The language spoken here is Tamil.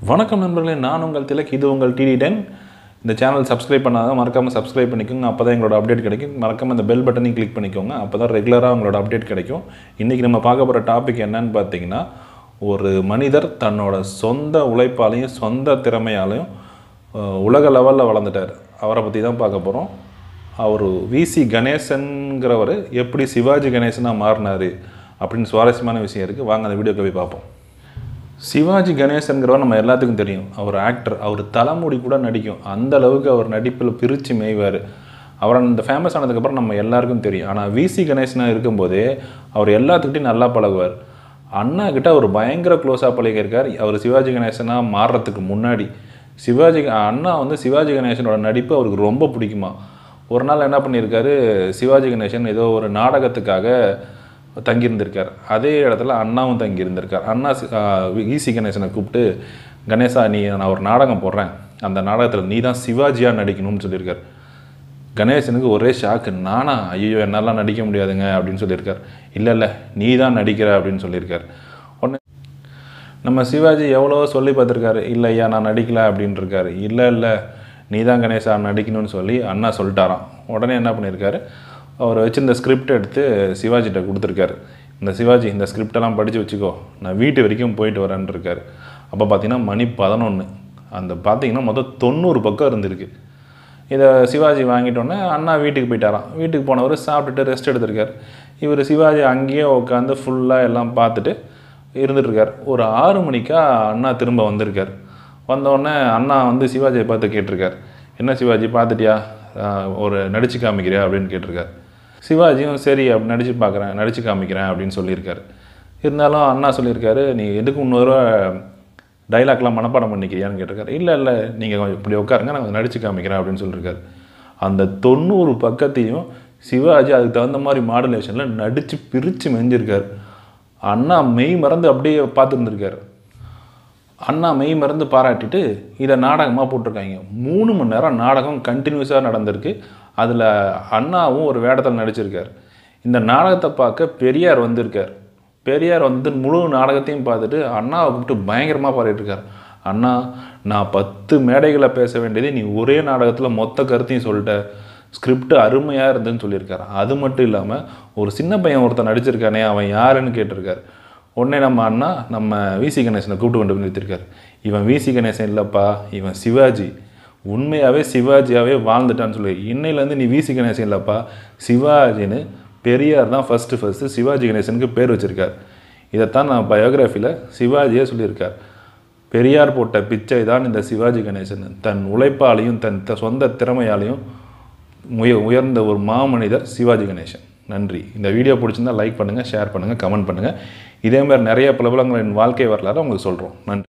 வணக்கம் நண்பர்களே நான் உங்கள் திலக் இது உங்கள் டிடி டென் இந்த சேனல் சப்ஸ்கிரைப் பண்ணாத மறக்காமல் சப்ஸ்கிரைப் பண்ணிக்கோங்க அப்போ தான் எங்களோட அப்டேட் கிடைக்கும் மறக்காமல் இந்த பெல் பட்டனையும் கிளிக் பண்ணிக்கோங்க அப்போ தான் ரெகுலராக உங்களோட அப்டேட் கிடைக்கும் இன்றைக்கி நம்ம பார்க்க போகிற டாபிக் என்னன்னு பார்த்தீங்கன்னா ஒரு மனிதர் தன்னோட சொந்த உழைப்பாலையும் சொந்த திறமையாலையும் அஹ், உலக லெவலில் வளர்ந்துட்டார் அவரை பற்றி தான் பார்க்க போகிறோம் அவர் விசி கணேசன்கிறவர் எப்படி சிவாஜி கணேசனாக மாறினார் அப்படின்னு சுவாரஸ்யமான விஷயம் இருக்குது வாங்க அந்த வீடியோக்கு போய் பார்ப்போம் சிவாஜி கணேசன்கிறவர் நம்ம எல்லாத்துக்கும் தெரியும் அவர் ஆக்டர் அவர் தலைமுடி கூட நடிக்கும் அந்த அளவுக்கு அவர் நடிப்பில் பிரித்து மேய்வார் அவர் அந்த ஃபேமஸ் ஆனதுக்கப்புறம் நம்ம எல்லாருக்கும் தெரியும் ஆனால் விசி கணேசனாக இருக்கும்போதே அவர் எல்லாத்துக்கிட்டையும் நல்லா பழகுவார் அண்ணா கிட்ட அவர் பயங்கர க்ளோஸாக பழகியிருக்கார் அவர் சிவாஜி கணேசனாக மாறுறதுக்கு முன்னாடி சிவாஜி அண்ணா வந்து சிவாஜி கணேசனோட நடிப்பு அவருக்கு ரொம்ப பிடிக்குமா ஒரு நாள் என்ன பண்ணியிருக்காரு சிவாஜி கணேசன் ஏதோ ஒரு நாடகத்துக்காக தங்கியிருந்திருக்கார் அதே இடத்துல அண்ணாவும் தங்கியிருந்திருக்கார் அண்ணா சி- ஆ, ஈசி கணேசனை கூப்பிட்டு கணேசா நீ நான் ஒரு நாடகம் போடுறேன் அந்த நாடகத்தில் நீ தான் சிவாஜியாக நடிக்கணும்னு சொல்லியிருக்கார் கணேசனுக்கு ஒரே ஷாக்கு நானா ஐயோ என்னாலாம் நடிக்க முடியாதுங்க அப்படின்னு சொல்லியிருக்கார் இல்லை இல்லை நீ தான் நடிக்கிற அப்படின்னு சொல்லியிருக்கார் உடனே நம்ம சிவாஜி எவ்வளோ சொல்லி பார்த்துருக்காரு இல்லை ஐயா நான் நடிக்கல அப்படின்னு இருக்காரு இல்லை இல்லை நீ தான் கணேசா நடிக்கணும்னு சொல்லி அண்ணா சொல்லிட்டாராம் உடனே என்ன பண்ணியிருக்காரு அவர் வச்சிருந்த ஸ்கிரிப்ட் எடுத்து சிவாஜிகிட்ட கொடுத்துருக்காரு இந்த சிவாஜி இந்த ஸ்கிரிப்டெல்லாம் படித்து வச்சுக்கோ நான் வீட்டு வரைக்கும் போயிட்டு வரேன்னு இருக்காரு அப்போ பார்த்தீங்கன்னா மணி பதினொன்று அந்த பார்த்தீங்கன்னா மொத்தம் தொண்ணூறு பக்கம் இருந்திருக்கு இதை சிவாஜி வாங்கிட்டோன்னே அண்ணா வீட்டுக்கு போயிட்டாராம் வீட்டுக்கு போனவர் சாப்பிட்டுட்டு ரெஸ்ட் எடுத்திருக்கார் இவர் சிவாஜி அங்கேயே உட்காந்து ஃபுல்லாக எல்லாம் பார்த்துட்டு இருந்துட்டுருக்கார் ஒரு ஆறு மணிக்கா அண்ணா திரும்ப வந்திருக்கார் வந்தோடனே அண்ணா வந்து சிவாஜியை பார்த்து கேட்டிருக்கார் என்ன சிவாஜி பார்த்துட்டியா ஆஹ் ஒரு நடிச்சு காமிக்கிறியா அப்படின்னு கேட்டிருக்கார் சிவாஜியும் சரி அப்படி நடிச்சு பார்க்குறேன் நடிச்சு காமிக்கிறேன் அப்படின்னு சொல்லியிருக்காரு இருந்தாலும் அண்ணா சொல்லியிருக்காரு நீ எதுக்கு இன்னொரு டைலாக்லாம் மனப்பாடம் பண்ணிக்கிறியான்னு கேட்டிருக்காரு இல்லை இல்லை நீங்கள் இப்படி உட்காருங்க நான் கொஞ்சம் நடிச்சு காமிக்கிறேன் அப்படின்னு சொல்லியிருக்காரு அந்த தொண்ணூறு பக்கத்தையும் சிவாஜி அதுக்கு தகுந்த மாதிரி மாடுலேஷனில் நடித்து பிரித்து மெஞ்சிருக்காரு அண்ணா மெய் மறந்து அப்படியே பார்த்துருந்துருக்காரு அண்ணா மெய் மறந்து பாராட்டிட்டு இதை நாடகமாக போட்டிருக்காங்க மூணு மணி நேரம் நாடகம் கண்டினியூஸாக நடந்திருக்கு அதில் அண்ணாவும் ஒரு வேடத்தில் நடிச்சிருக்கார் இந்த நாடகத்தை பார்க்க பெரியார் வந்திருக்கார் பெரியார் வந்து முழு நாடகத்தையும் பார்த்துட்டு அண்ணாவை கூப்பிட்டு பயங்கரமாக பாடிட்டுருக்கார் அண்ணா நான் பத்து மேடைகளை பேச வேண்டியது நீ ஒரே நாடகத்தில் மொத்த கருத்தையும் சொல்லிட்ட ஸ்கிரிப்ட் அருமையாக இருந்துன்னு சொல்லியிருக்காரு அது மட்டும் இல்லாமல் ஒரு சின்ன பையன் ஒருத்தன் நடிச்சிருக்கானே அவன் யாருன்னு கேட்டிருக்காரு உடனே நம்ம அண்ணா நம்ம விசி கணேசனை கூப்பிட்டு கொண்டு போய் நிறுத்திருக்காரு இவன் விசி கணேசன் இல்லைப்பா இவன் சிவாஜி உண்மையாகவே சிவாஜியாகவே வாழ்ந்துட்டான்னு சொல்லி இன்னையிலேருந்து நீ விசி கணேசன் இல்லைப்பா சிவாஜின்னு பெரியார் தான் ஃபஸ்ட்டு ஃபஸ்ட்டு சிவாஜி கணேசனுக்கு பேர் வச்சிருக்கார் இதைத்தான் நான் பயோகிராஃபியில் சிவாஜியே சொல்லியிருக்கார் பெரியார் போட்ட பிச்சை தான் இந்த சிவாஜி கணேசன் தன் உழைப்பாலையும் தன் த- சொந்த திறமையாலையும் உய உயர்ந்த ஒரு மாமனிதர் சிவாஜி கணேசன் நன்றி இந்த வீடியோ பிடிச்சிருந்தா லைக் பண்ணுங்கள் ஷேர் பண்ணுங்கள் கமெண்ட் பண்ணுங்கள் இதே மாதிரி நிறைய பிரபலங்களின் வாழ்க்கை வரலாறு உங்களுக்கு சொல்கிறோம் நன்றி